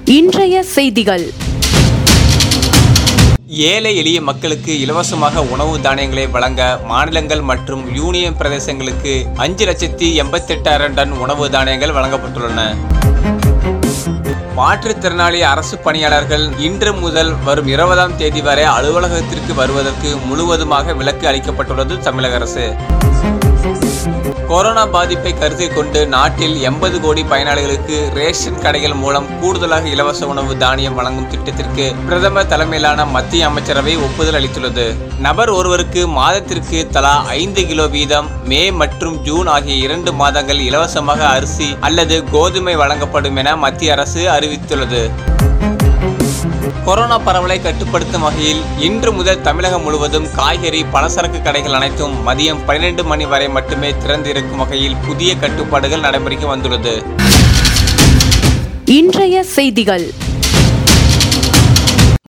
இன்றைய செய்திகள் ஏழை எளிய மக்களுக்கு இலவசமாக உணவு தானியங்களை வழங்க மாநிலங்கள் மற்றும் யூனியன் பிரதேசங்களுக்கு அஞ்சு லட்சத்தி எண்பத்தெட்டாயிரம் டன் உணவு தானியங்கள் வழங்கப்பட்டுள்ளன மாற்றுத்திறனாளி அரசு பணியாளர்கள் இன்று முதல் வரும் இருபதாம் தேதி வரை அலுவலகத்திற்கு வருவதற்கு முழுவதுமாக விலக்கு அளிக்கப்பட்டுள்ளது தமிழக அரசு கொரோனா பாதிப்பை கருத்தில் கொண்டு நாட்டில் எண்பது கோடி பயனாளிகளுக்கு ரேஷன் கடைகள் மூலம் கூடுதலாக இலவச உணவு தானியம் வழங்கும் திட்டத்திற்கு பிரதமர் தலைமையிலான மத்திய அமைச்சரவை ஒப்புதல் அளித்துள்ளது நபர் ஒருவருக்கு மாதத்திற்கு தலா ஐந்து கிலோ வீதம் மே மற்றும் ஜூன் ஆகிய இரண்டு மாதங்கள் இலவசமாக அரிசி அல்லது கோதுமை வழங்கப்படும் என மத்திய அரசு அறிவித்துள்ளது கொரோனா பரவலை கட்டுப்படுத்தும் வகையில் இன்று முதல் தமிழகம் முழுவதும் காய்கறி பலசரக்கு கடைகள் அனைத்தும் மதியம் பன்னிரண்டு மணி வரை மட்டுமே திறந்திருக்கும் வகையில் புதிய கட்டுப்பாடுகள் நடைமுறைக்கு வந்துள்ளது இன்றைய செய்திகள்